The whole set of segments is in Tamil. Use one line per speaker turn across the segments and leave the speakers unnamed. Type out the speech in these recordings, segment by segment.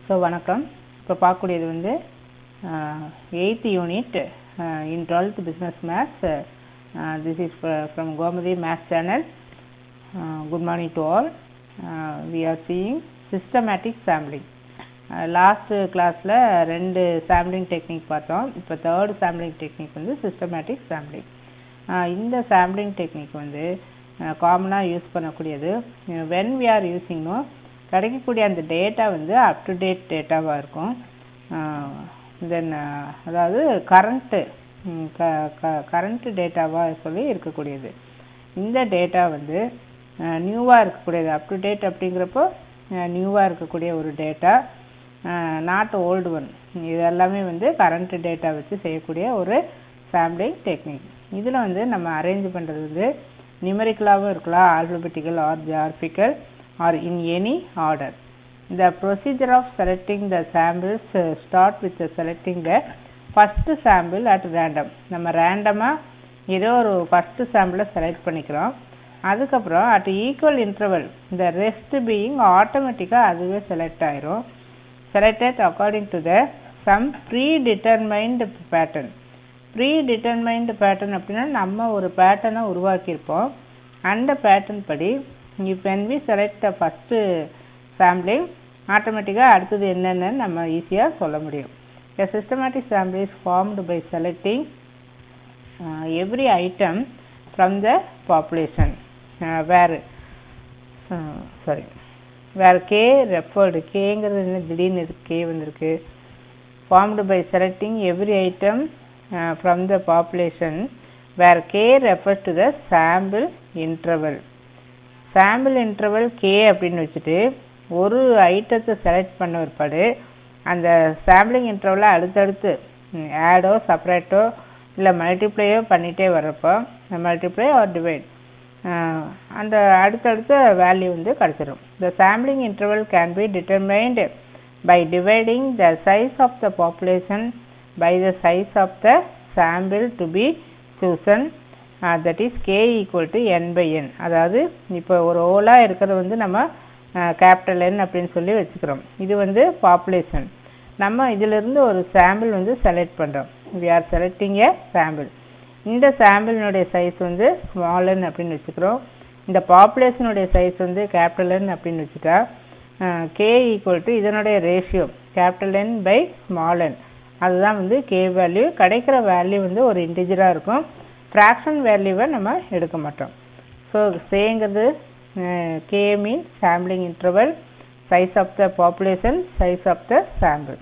ஸோ வணக்கம் இப்போ பார்க்கக்கூடியது வந்து eighth unit in twelfth business maths this is from Gomathi maths channel good morning to all we are seeing systematic sampling last கிளாஸில் ரெண்டு சாம்பிளிங் டெக்னிக் பார்த்தோம் இப்போ தேர்ட் சாம்பிளிங் டெக்னிக் வந்து சிஸ்டமேட்டிக் சாம்பிளிங் இந்த சாம்பிளிங் டெக்னிக் வந்து காமனாக யூஸ் பண்ணக்கூடியது வென் வி ஆர் யூஸிங்னோ கிடைக்கக்கூடிய அந்த டேட்டா வந்து அப் டு டேட் டேட்டாவாக இருக்கும் தென் அதாவது கரண்ட்டு கரண்ட்டு டேட்டாவாக சொல்லி இருக்கக்கூடியது இந்த டேட்டா வந்து நியூவாக இருக்கக்கூடியது அப் டு டேட் அப்படிங்கிறப்போ நியூவாக இருக்கக்கூடிய ஒரு டேட்டா நாட் ஓல்டு ஒன் இது எல்லாமே வந்து கரண்ட் டேட்டா வச்சு செய்யக்கூடிய ஒரு சாம்பிளிங் டெக்னிக் இதில் வந்து நம்ம அரேஞ்ச் பண்ணுறது வந்து நியூமரிக்கலாகவும் இருக்கலாம் ஆல்பபெட்டிக்கல் ஆர் ஜார்பிக்கல் or in any order. The procedure of selecting the samples uh, start with the selecting the first sample at random. நம்ம ரேண்டமாக ஏதோ ஒரு ஃபஸ்ட்டு சாம்பிளை செலக்ட் பண்ணிக்கிறோம் அதுக்கப்புறம் அட் ஈக்குவல் இன்டர்வல் இந்த ரெஸ்ட் பீயிங் ஆட்டோமேட்டிக்காக அதுவே செலக்ட் ஆயிரும் selected according to the some predetermined pattern predetermined pattern அப்படின்னா நம்ம ஒரு பேட்டர்னை உருவாக்கியிருப்போம் அந்த பேட்டர்ன் படி if when we select the first sampling ஆட்டோமேட்டிக்காக அடுத்தது என்னென்னு நம்ம ஈஸியாக சொல்ல முடியும் a systematic sample is formed by selecting uh, every item from the population uh, where uh, sorry where k referred kங்கிறது என்ன திடீர்னு இருக்கு k வந்திருக்கு formed by selecting every item uh, from the population where k refers to the sample interval sample interval K அப்படின்னு வச்சுட்டு ஒரு ஐட்டத்தை செலக்ட் பண்ண பிற்பாடு அந்த சாம்பிளிங் இன்டர்வலை அடுத்தடுத்து ஆடோ செப்பரேட்டோ இல்லை மல்டிப்ளையோ பண்ணிகிட்டே வர்றப்போ மல்டிப்ளை ஆர் டிவைட் அந்த அடுத்தடுத்த வேல்யூ வந்து கிடச்சிரும் the sampling interval can be determined by dividing the size of the population by the size of the sample to be chosen that is K equal to N by N அதாவது இப்போ ஒரு ஓலாக இருக்கிறது வந்து நம்ம கேபிட்டல் என் அப்படின்னு சொல்லி வச்சுக்கிறோம் இது வந்து பாப்புலேஷன் நம்ம இதிலிருந்து ஒரு சாம்பிள் வந்து செலக்ட் பண்ணுறோம் we are selecting a sample இந்த சாம்பிளினுடைய சைஸ் வந்து ஸ்மால் என் அப்படின்னு வச்சுக்கிறோம் இந்த பாப்புலேஷனுடைய சைஸ் வந்து கேபிட்டல் என் அப்படின்னு வச்சுட்டா கே ஈக்குவல் டு இதனுடைய ratio capital N by small N அதுதான் வந்து கே வேல்யூ கிடைக்கிற வேல்யூ வந்து ஒரு இன்டிஜராக இருக்கும் ஃப்ராக்ஷன் வேல்யூவை நம்ம எடுக்க மாட்டோம் ஸோ சேங்கிறது K mean sampling interval size of the population size of the sample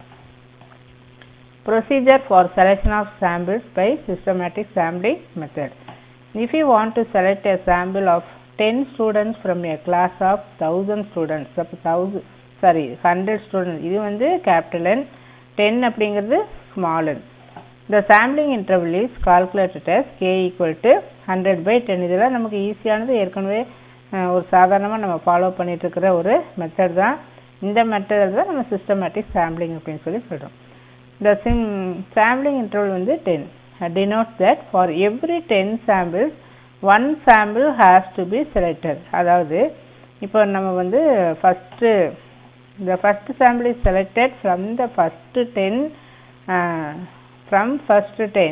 procedure for selection of samples by systematic sampling method if you want to select a sample of 10 students from a class of 1000 students அப்போ தௌசண்ட் சாரி ஹண்ட்ரட் ஸ்டூடெண்ட் இது வந்து கேபிட்டல் என் டென் அப்படிங்கிறது small N the sampling interval is calculated as k equal to 100 by 10 இதெல்லாம் நமக்கு ஈஸியானது ஏற்கனவே ஒரு சாதாரணமாக நம்ம ஃபாலோ பண்ணிட்டு இருக்கிற ஒரு மெத்தட் தான் இந்த மெத்தட் தான் நம்ம சிஸ்டமேட்டிக் சாம்பிளிங் அப்படின்னு சொல்லி சொல்கிறோம் இந்த சிம் சாம்பிளிங் இன்டர்வல் வந்து ten denotes that for every 10 samples one sample has to be selected அதாவது இப்போ நம்ம வந்து first the first sample is selected from the first 10 uh, from first 10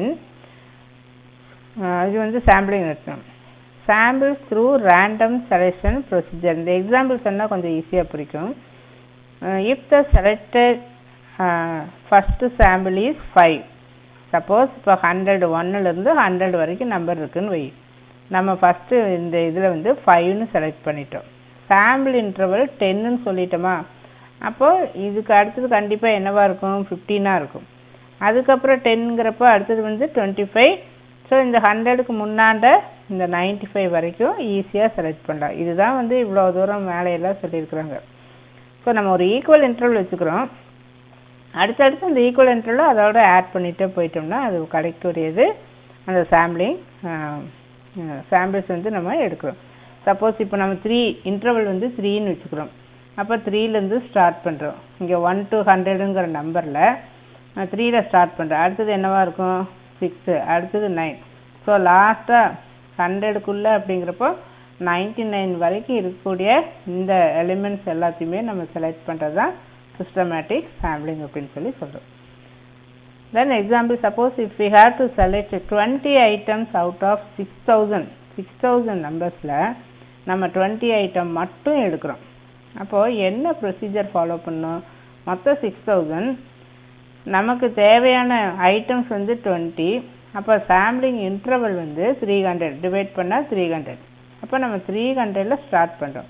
இது வந்து சாம்பிளிங் எடுத்தோம் samples through random selection procedure இந்த எக்ஸாம்பிள் சொன்னால் கொஞ்சம் ஈஸியாக பிடிக்கும் if the selected first sample is five suppose இப்போ ஹண்ட்ரட் ஒன்னுலேருந்து ஹண்ட்ரட் வரைக்கும் நம்பர் இருக்குன்னு வை நம்ம ஃபஸ்ட்டு இந்த இதில் வந்து ஃபைவ்னு செலக்ட் பண்ணிட்டோம் சாம்பிள் இன்டர்வல் டென்னுன்னு சொல்லிட்டோமா அப்போது இதுக்கு அடுத்தது கண்டிப்பாக என்னவாக இருக்கும் ஃபிஃப்டீனாக இருக்கும் அதுக்கப்புறம் டென்ங்கிறப்போ அடுத்தது வந்து டுவெண்ட்டி ஃபைவ் ஸோ இந்த ஹண்ட்ரடுக்கு முன்னாண்ட இந்த நைன்டி ஃபைவ் வரைக்கும் ஈஸியாக செலக்ட் பண்ணலாம் இதுதான் வந்து இவ்வளோ தூரம் மேலையெல்லாம் சொல்லியிருக்கிறாங்க ஸோ நம்ம ஒரு ஈக்குவல் இன்டர்வல் வச்சுக்கிறோம் அடுத்தடுத்து அந்த ஈக்குவல் இன்டர்வல் அதோட ஆட் பண்ணிகிட்டே போயிட்டோம்னா அது கிடைக்கக்கூடியது அந்த சாம்பிளிங் சாம்பிள்ஸ் வந்து நம்ம எடுக்கிறோம் சப்போஸ் இப்போ நம்ம த்ரீ இன்டர்வல் வந்து த்ரீன்னு வச்சுக்கிறோம் அப்போ த்ரீலேருந்து ஸ்டார்ட் பண்ணுறோம் இங்கே ஒன் டு ஹண்ட்ரடுங்கிற நம்பரில் த்ரீயில் ஸ்டார்ட் பண்ணுறேன் அடுத்தது என்னவாக இருக்கும் சிக்ஸு அடுத்தது நைன் ஸோ லாஸ்ட்டாக ஹண்ட்ரடுக்குள்ளே அப்படிங்கிறப்போ நைன்டி நைன் வரைக்கும் இருக்கக்கூடிய இந்த எலிமெண்ட்ஸ் எல்லாத்தையுமே நம்ம செலக்ட் பண்ணுறது தான் சிஸ்டமேட்டிக் சாம்பிளிங் அப்படின்னு சொல்லி சொல்கிறோம் then example suppose if we have to select twenty items out of six thousand six thousand நம்பர்ஸில் நம்ம டுவெண்ட்டி ஐட்டம் மட்டும் எடுக்கிறோம் அப்போது என்ன ப்ரொசீஜர் ஃபாலோ பண்ணோம் மொத்தம் சிக்ஸ் தௌசண்ட் நமக்கு தேவையான ஐட்டம்ஸ் வந்து டுவெண்ட்டி அப்போ சாம்பிளிங் இன்டர்வல் வந்து த்ரீ ஹண்ட்ரட் டிவைட் பண்ணால் த்ரீ ஹண்ட்ரட் அப்போ நம்ம த்ரீ ஹண்ட்ரடில் ஸ்டார்ட் பண்ணுறோம்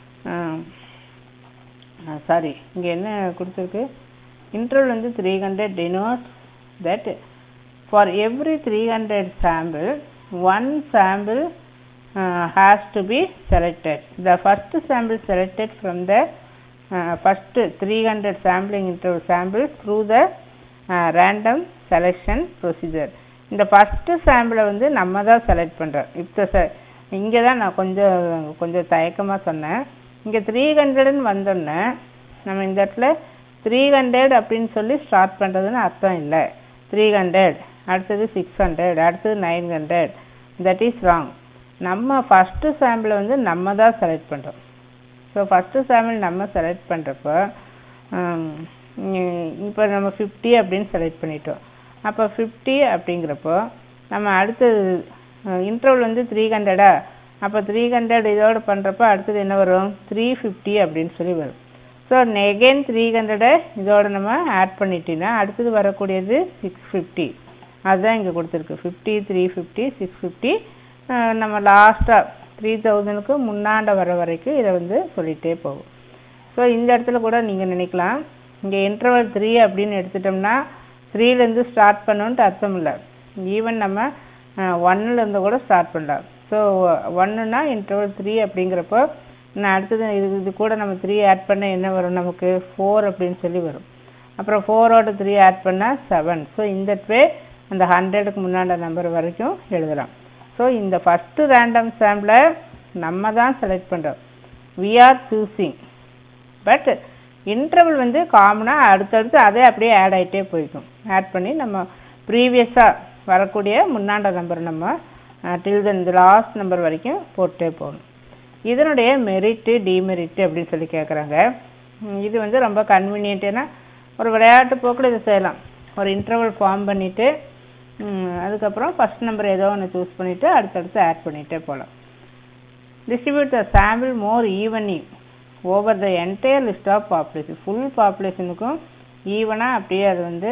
சாரி இங்கே என்ன கொடுத்துருக்கு இன்டர்வல் வந்து three hundred denote that for every three hundred sample one sample has to be selected the first sample selected from the first three hundred sampling interval sample through the random selection procedure இந்த ஃபஸ்ட்டு சாம்பிளை வந்து நம்ம தான் செலக்ட் பண்ணுறோம் இப்போ ச இங்கே தான் நான் கொஞ்சம் கொஞ்சம் தயக்கமாக சொன்னேன் இங்கே த்ரீ ஹண்ட்ரடுன்னு வந்தோடனே நம்ம இந்த இடத்துல த்ரீ ஹண்ட்ரட் அப்படின்னு சொல்லி ஸ்டார்ட் பண்ணுறதுன்னு அர்த்தம் இல்லை த்ரீ ஹண்ட்ரட் அடுத்தது சிக்ஸ் ஹண்ட்ரட் அடுத்தது nine hundred that is wrong நம்ம ஃபஸ்ட்டு சாம்பிளை வந்து நம்ம தான் செலக்ட் பண்ணுறோம் ஸோ ஃபஸ்ட்டு சாம்பிள் நம்ம செலக்ட் பண்ணுறப்போ இப்போ நம்ம ஃபிஃப்டி அப்படின்னு செலக்ட் பண்ணிட்டோம் அப்போ ஃபிஃப்டி அப்படிங்கிறப்போ நம்ம அடுத்தது இன்டர்வல் வந்து த்ரீ ஹண்ட்ரடா அப்போ த்ரீ ஹண்ட்ரட் இதோடு பண்ணுறப்போ அடுத்தது என்ன வரும் த்ரீ ஃபிஃப்டி அப்படின்னு சொல்லி வரும் ஸோ நெகெயின் த்ரீ ஹண்ட்ரடை இதோட நம்ம ஆட் பண்ணிட்டீங்கன்னா அடுத்தது வரக்கூடியது சிக்ஸ் ஃபிஃப்டி அதுதான் இங்கே கொடுத்துருக்கு fifty three fifty six fifty நம்ம லாஸ்ட்டாக த்ரீ தௌசண்ட்க்கு முன்னாண்ட வர வரைக்கும் இதை வந்து சொல்லிகிட்டே போகும் ஸோ இந்த இடத்துல கூட நீங்கள் நினைக்கலாம் இங்கே இன்டர்வல் த்ரீ அப்படின்னு எடுத்துட்டோம்னா த்ரீலேருந்து ஸ்டார்ட் பண்ணணுன்ட்டு அர்த்தம் இல்லை ஈவன் நம்ம ஒன்னுலேருந்து கூட ஸ்டார்ட் பண்ணலாம் ஸோ ஒன்றுனா இன்டர்வல் த்ரீ அப்படிங்கிறப்போ நான் அடுத்தது இது இது கூட நம்ம த்ரீ ஆட் பண்ண என்ன வரும் நமக்கு ஃபோர் அப்படின்னு சொல்லி வரும் அப்புறம் ஃபோரோட த்ரீ ஆட் பண்ணால் செவன் ஸோ இந்த வே அந்த ஹண்ட்ரடுக்கு முன்னாடி நம்பர் வரைக்கும் எழுதலாம் ஸோ இந்த ஃபஸ்ட்டு ரேண்டம் சாம்பிளை நம்ம தான் செலக்ட் பண்ணுறோம் we are choosing but interval வந்து காமனாக அடுத்தடுத்து அதே அப்படியே ஆட் ஆகிட்டே போய்க்கும் ஆட் பண்ணி நம்ம ப்ரீவியஸாக வரக்கூடிய முன்னாண்ட நம்பர் நம்ம டில் இந்த லாஸ்ட் நம்பர் வரைக்கும் போட்டே போகணும் இதனுடைய மெரிட்டு டிமெரிட்டு அப்படின்னு சொல்லி கேட்குறாங்க இது வந்து ரொம்ப கன்வீனியன்ட் ஏன்னா ஒரு விளையாட்டு போக்கில் இதை செய்யலாம் ஒரு இன்டர்வல் ஃபார்ம் பண்ணிவிட்டு அதுக்கப்புறம் ஃபஸ்ட் நம்பர் ஏதோ ஒன்று சூஸ் பண்ணிவிட்டு அடுத்தடுத்து ஆட் பண்ணிகிட்டே போகலாம் distribute the sample more evenly over the entire list of population full பாப்புலேஷனுக்கும் ஈவனாக அப்படியே அது வந்து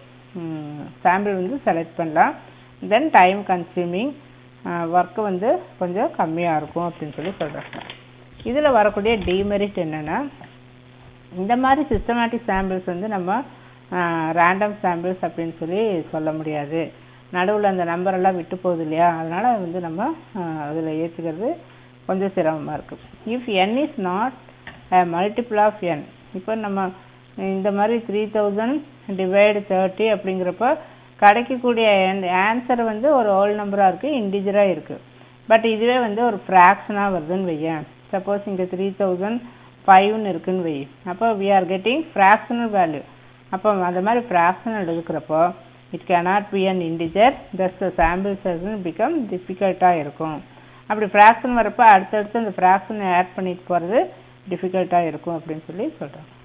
சாம்பிள் வந்து செலக்ட் பண்ணலாம் தென் டைம் கன்சியூமிங் ஒர்க்கு வந்து கொஞ்சம் கம்மியாக இருக்கும் அப்படின்னு சொல்லி சொல்கிறாங்க இதில் வரக்கூடிய டிமெரிட் என்னென்னா இந்த மாதிரி சிஸ்டமேட்டிக் சாம்பிள்ஸ் வந்து நம்ம ரேண்டம் சாம்பிள்ஸ் அப்படின்னு சொல்லி சொல்ல முடியாது நடுவில் அந்த நம்பரெல்லாம் விட்டு போகுது இல்லையா அதனால் வந்து நம்ம அதில் ஏற்றுக்கிறது கொஞ்சம் சிரமமாக இருக்குது if N is not multiple of N இப்போ நம்ம இந்த மாதிரி த்ரீ தௌசண்ட் டிவைடு தேர்ட்டி அப்படிங்கிறப்போ கிடைக்கக்கூடிய ஆன்சர் வந்து ஒரு ஹோல் நம்பராக இருக்குது இன்டிஜராக இருக்குது பட் இதுவே வந்து ஒரு ஃப்ராக்ஷனாக வருதுன்னு வையேன் சப்போஸ் இங்கே த்ரீ தௌசண்ட் ஃபைவ்னு இருக்குன்னு வை அப்போ we are getting fractional value அப்போ அந்த மாதிரி ஃப்ராக்ஷனல் இருக்கிறப்போ it cannot be an integer thus the sample size become டிஃபிகல்ட்டாக இருக்கும் அப்படி ஃப்ராக்ஷன் வரப்போ அடுத்தடுத்து அந்த ஃப்ராக்ஷனை ஆட் பண்ணிட்டு போகிறது டிஃபிகல்ட்டாக இருக்கும் அப்படின்னு சொல்லி சொல்கிறாங்க